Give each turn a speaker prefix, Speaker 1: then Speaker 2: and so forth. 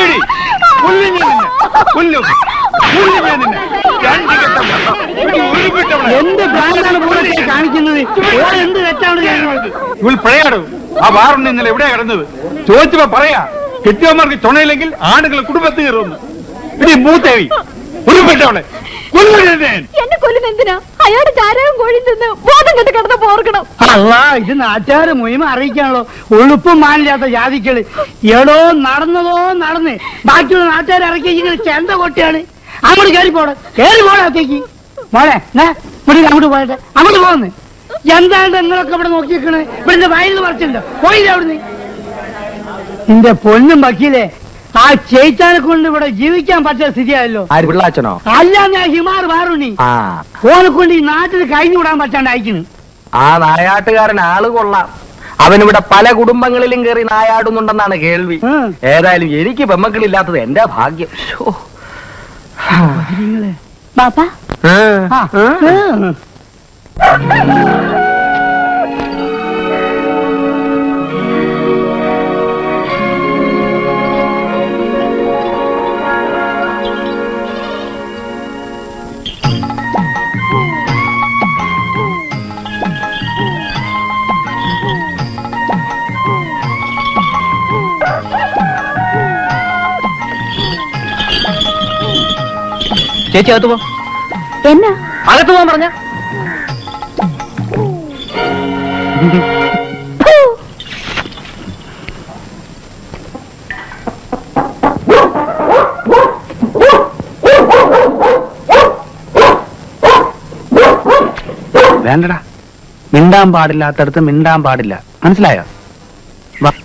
Speaker 1: കൊല്ലുടി കൊല്ലും ഞാൻ നിന്നെ കൊല്ലും കൊല്ലും ഞാൻ നിന്നെ രണ്ട് കെട്ടം ഒരു ഉരുപ്പിട്ടവളെ.
Speaker 2: എന്ത് ഭ്രാന്താണ് പൂരത്തെ കാണിക്കുന്നത് ഓൻ എന്ത് തെറ്റാണ് ചെയ്യുന്നത്
Speaker 1: ഇവൾ പിഴയാടും ആ വാറുണ്ട് ഇന്നലെ എവിടെയാ കിടന്നത് ചോദിച്ചപ്പോ പറയാ കെട്ടിയവന്മാർക്ക് തുണയില്ലെങ്കിൽ ആണുങ്ങൾ കുടുംബത്തിൽ കയറുന്നു ഇനി മൂത്തേവി ഉരുപ്പിട്ടവളെ കൊല്ലുടി ഞാൻ
Speaker 3: എന്നെ കൊല്ലുന്ന എന്തിനാ അയാളുടെ ചാരവും കോഴി തിന്ന് ബോധം കെട്ട് കിടന്ന് പോർക്കണം
Speaker 2: അല്ല ഇത് നാട്ടുകാര് മുയിമ അറിയിക്കാണല്ലോ ഉളുപ്പും മാനില്ലാത്ത ജാതിക്കള് എടോ നടന്നതോ നടന്ന് ബാക്കിയുള്ള നാട്ടുകാർ ഇറക്കി ഇങ്ങനെ ചെന്ത കൊട്ടിയാണ് അങ്ങോട്ട് കയറി പോടെ കയറി പോടെ അത്തേക്ക് മോളെ എന്നാ ഇവിടെ അങ്ങോട്ട് പോയട്ടെ അങ്ങോട്ട് പോകുന്നു എന്താണ് നിങ്ങളൊക്കെ ഇവിടെ നോക്കി നിൽക്കണേ ഇവിടെ വയലിൽ മറിച്ചിട്ടുണ്ടോ പോയില്ല അവിടുന്ന് നിന്റെ പൊന്നും വക്കീലേ ആ ചേച്ചാനെ കൊണ്ട് ഇവിടെ ജീവിക്കാൻ പറ്റിയ സ്ഥിതിയായല്ലോ
Speaker 4: ആര് പിള്ളാച്ചനോ
Speaker 2: അല്ല ഞാൻ ഹിമാർ മാറുണ്ണി
Speaker 4: ആ
Speaker 2: ഓനെ കൊണ്ട് ഈ നാട്ടിൽ കഴിഞ്ഞു വിടാൻ പറ്റാണ്ട് അയക്കുന്നു
Speaker 4: ആ നായാട്ടുകാരൻ ആള് കൊള്ളാം അവനിവിടെ പല കുടുംബങ്ങളിലും കയറി നായാടുന്നുണ്ടെന്നാണ് കേൾവി
Speaker 2: ഉം.
Speaker 4: ഏതായാലും എനിക്ക് പെമ്മക്കളില്ലാത്തത് എന്റെ ഭാഗ്യം ശോ.
Speaker 3: ബാബാ
Speaker 4: ആ.
Speaker 2: ആ, ഉം.
Speaker 4: ചേച്ചി അകത്ത് പോ
Speaker 3: എന്നാ
Speaker 4: അകത്ത് പോകാൻ പറഞ്ഞ
Speaker 3: ഫു.
Speaker 4: വേണ്ടടാ മിണ്ടാൻ പാടില്ലാത്തടത്ത് മിണ്ടാൻ പാടില്ല മനസ്സിലായോ വാ